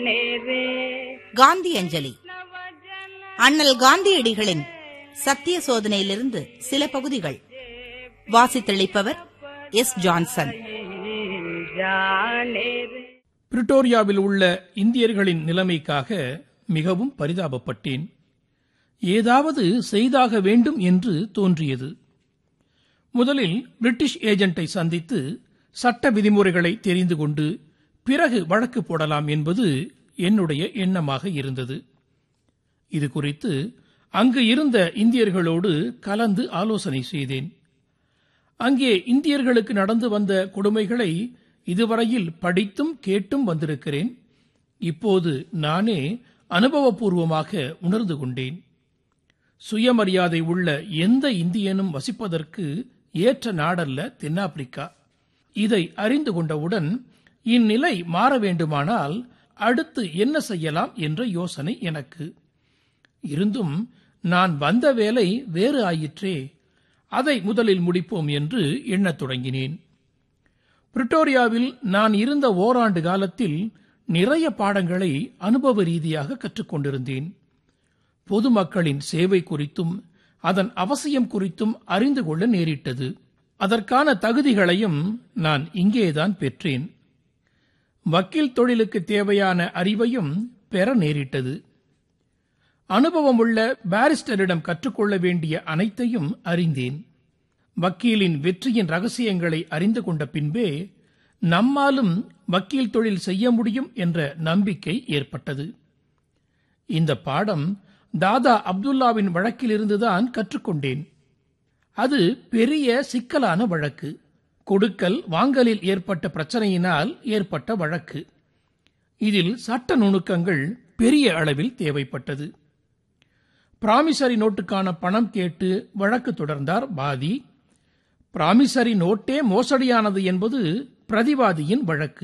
காந்தி அஞ்சலி அண்ணல் காந்தியடிகளின் சத்திய சோதனையிலிருந்து சில பகுதிகள் வாசித்தளிப்பவர் எஸ் ஜான்சன் பிரிட்டோரியாவில் உள்ள இந்தியர்களின் நிலைமைக்காக மிகவும் பரிதாபப்பட்டேன் ஏதாவது செய்தாக வேண்டும் என்று தோன்றியது முதலில் பிரிட்டிஷ் ஏஜென்ட்டை சந்தித்து சட்ட விதிமுறைகளை தெரிந்து கொண்டு பிறகு வழக்கு போடலாம் என்பது என்னுடைய எண்ணமாக இருந்தது இது குறித்து அங்கு இருந்த இந்தியர்களோடு கலந்து ஆலோசனை செய்தேன் அங்கே இந்தியர்களுக்கு நடந்து வந்த கொடுமைகளை இதுவரையில் படித்தும் கேட்டும் வந்திருக்கிறேன் இப்போது நானே அனுபவபூர்வமாக உணர்ந்து கொண்டேன் சுயமரியாதை உள்ள எந்த இந்தியனும் வசிப்பதற்கு ஏற்ற நாடல்ல தென்னாப்பிரிக்கா இதை அறிந்து கொண்டவுடன் இந்நிலை மாற வேண்டுமானால் அடுத்து என்ன செய்யலாம் என்ற யோசனை எனக்கு இருந்தும் நான் வந்த வேலை வேறு ஆயிற்றே அதை முதலில் முடிப்போம் என்று எண்ணத் தொடங்கினேன் பிரிட்டோரியாவில் நான் இருந்த ஓராண்டு காலத்தில் நிறைய பாடங்களை அனுபவ ரீதியாக கற்றுக்கொண்டிருந்தேன் பொதுமக்களின் சேவை குறித்தும் அதன் அவசியம் குறித்தும் அறிந்து கொள்ள நேரிட்டது அதற்கான தகுதிகளையும் நான் இங்கேதான் பெற்றேன் வக்கீல் தொழிலுக்கு தேவையான அறிவையும் பெற நேரிட்டது அனுபவமுள்ள பாரிஸ்டரிடம் கற்றுக்கொள்ள வேண்டிய அனைத்தையும் அறிந்தேன் வக்கீலின் வெற்றியின் ரகசியங்களை அறிந்து கொண்ட பின்பே நம்மாலும் வக்கீல் தொழில் செய்ய முடியும் என்ற நம்பிக்கை ஏற்பட்டது இந்த பாடம் தாதா அப்துல்லாவின் வழக்கிலிருந்துதான் கற்றுக்கொண்டேன் அது பெரிய சிக்கலான வழக்கு கொடுக்கல் வாங்கலில் ஏற்பட்ட பிரச்சனையினால் ஏற்பட்ட வழக்கு இதில் சட்ட நுணுக்கங்கள் பெரிய அளவில் தேவைப்பட்டது பிராமிசரி நோட்டுக்கான பணம் கேட்டு வழக்கு தொடர்ந்தார் வாதி பிராமிசரி நோட்டே மோசடியானது என்பது பிரதிவாதியின் வழக்கு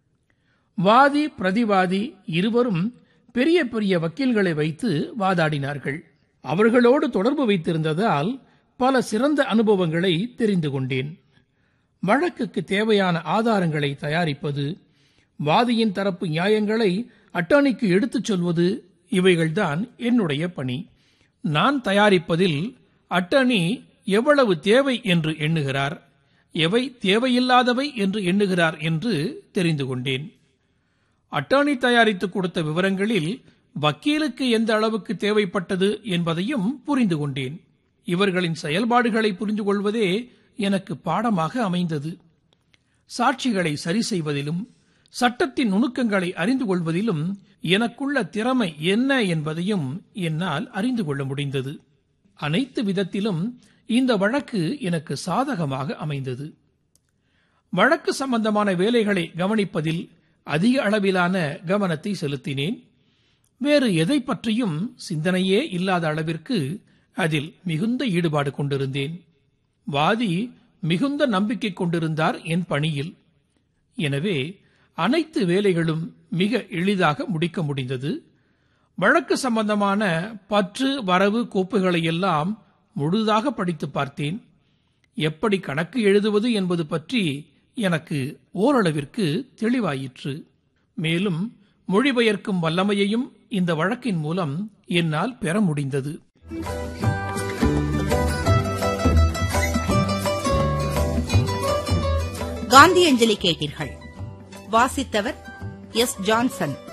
வாதி பிரதிவாதி இருவரும் பெரிய பெரிய வக்கீல்களை வைத்து வாதாடினார்கள் அவர்களோடு தொடர்பு வைத்திருந்ததால் பல சிறந்த அனுபவங்களை தெரிந்து கொண்டேன் வழக்குக்கு தேவையான ஆதாரங்களை தயாரிப்பது வாதியின் தரப்பு நியாயங்களை அட்டர்னிக்கு எடுத்துச் சொல்வது இவைகள்தான் என்னுடைய பணி நான் தயாரிப்பதில் அட்டர்னி எவ்வளவு தேவை என்று எண்ணுகிறார் எவை தேவையில்லாதவை என்று எண்ணுகிறார் என்று தெரிந்து கொண்டேன் அட்டர்னி தயாரித்து கொடுத்த விவரங்களில் வக்கீலுக்கு எந்த அளவுக்கு தேவைப்பட்டது என்பதையும் புரிந்து கொண்டேன் இவர்களின் செயல்பாடுகளை புரிந்து கொள்வதே எனக்கு பாடமாக அமைந்தது சாட்சிகளை சரி செய்வதிலும் சட்டத்தின் நுணுக்கங்களை அறிந்து கொள்வதிலும் எனக்குள்ள திறமை என்ன என்பதையும் என்னால் அறிந்து கொள்ள முடிந்தது அனைத்து விதத்திலும் இந்த வழக்கு எனக்கு சாதகமாக அமைந்தது வழக்கு சம்பந்தமான வேலைகளை கவனிப்பதில் அதிக அளவிலான கவனத்தை செலுத்தினேன் வேறு எதை பற்றியும் சிந்தனையே இல்லாத அளவிற்கு அதில் மிகுந்த ஈடுபாடு கொண்டிருந்தேன் வாதி மிகுந்த நம்பிக்கை கொண்டிருந்தார் என் பணியில் எனவே அனைத்து வேலைகளும் மிக எளிதாக முடிக்க முடிந்தது வழக்கு சம்பந்தமான பற்று வரவு கோப்புகளை எல்லாம் முழுதாக படித்து பார்த்தேன் எப்படி கணக்கு எழுதுவது என்பது பற்றி எனக்கு ஓரளவிற்கு தெளிவாயிற்று மேலும் மொழிபெயர்க்கும் வல்லமையையும் இந்த வழக்கின் மூலம் என்னால் பெற முடிந்தது காந்தி அஞ்சலி கேட்டீர்கள் வாசித்தவர் எஸ் ஜான்சன்